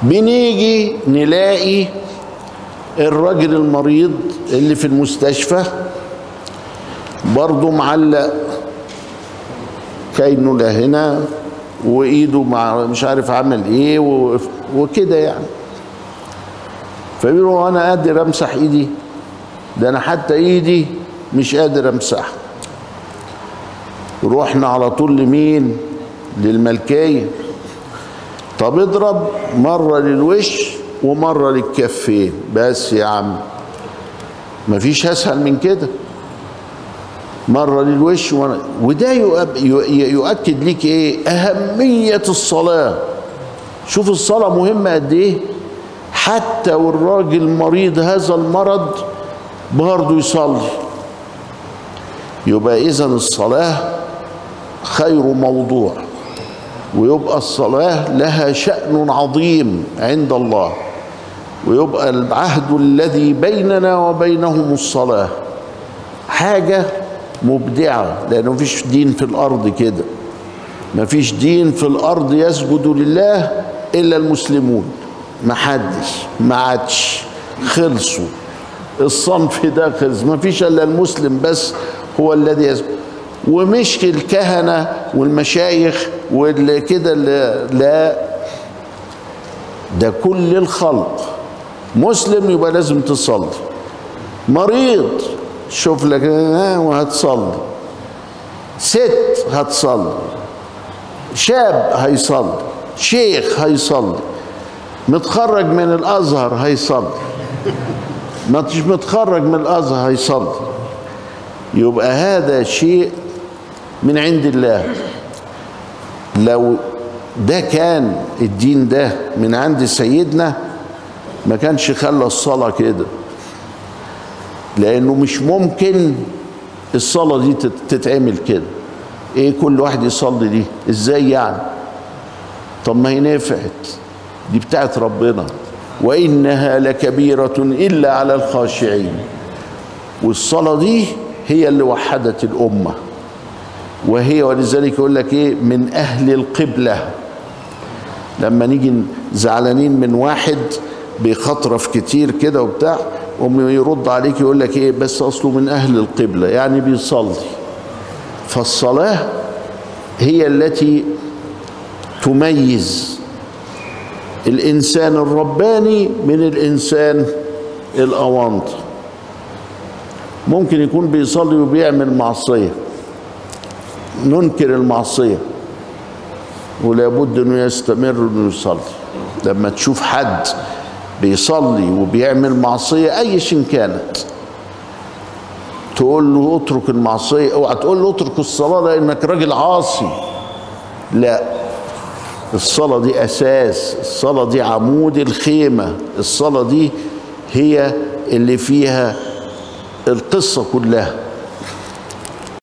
بنيجي نلاقي الراجل المريض اللي في المستشفى برضه معلق كاينه لا هنا وايده مع مش عارف عمل ايه و- وكده يعني فبيقولوا انا قادر امسح ايدي ده انا حتى ايدي مش قادر امسحها رحنا على طول لمين للملكيه طب اضرب مره للوش ومره للكفين بس يا عم مفيش اسهل من كده مرة للوش ومرة وده يؤب- يؤ- يؤكد ليك ايه أهمية الصلاة شوف الصلاة مهمة قد ايه حتى والراجل مريض هذا المرض برضه يصلي يبقى إذا الصلاة خير موضوع ويبقى الصلاة لها شأن عظيم عند الله ويبقى العهد الذي بيننا وبينهم الصلاة حاجة مبدعة لأنه مفيش دين في الأرض كده مفيش دين في الأرض يسجد لله إلا المسلمون محدش ما عادش خلصوا الصنف ده خلص مفيش إلا المسلم بس هو الذي يسجد ومش الكهنة والمشايخ واللي كده اللي- لا ده كل الخلق مسلم يبقى لازم تصلي مريض شوف لك ها وهتصلي ست هتصلي شاب هيصلي شيخ هيصلي متخرج من الازهر هيصلي ما مش متخرج من الازهر هيصلي يبقى هذا شيء من عند الله لو ده كان الدين ده من عند سيدنا ما كانش خلى الصلاة كده لأنه مش ممكن الصلاة دي تت- تتعمل كده ايه كل واحد يصلي دي ازاي يعني طب ما هي نفعت دي بتاعت ربنا وإنها لكبيرة إلا على الخاشعين والصلاة دي هي اللي وحدت الأمة وهي ولذلك يقول لك ايه من أهل القبلة لما نيجي زعلانين من واحد بيخطرف كتير كده وبتاع وم يرد عليك يقول لك ايه بس اصله من اهل القبله يعني بيصلي فالصلاه هي التي تميز الانسان الرباني من الانسان الاونطه ممكن يكون بيصلي وبيعمل معصيه ننكر المعصيه ولابد انه يستمر انه يصلي لما تشوف حد بيصلي وبيعمل معصيه اي شيء كانت تقول له اترك المعصيه اوعى تقول له اترك الصلاه لانك راجل عاصي لا الصلاه دي اساس الصلاه دي عمود الخيمه الصلاه دي هي اللي فيها القصه كلها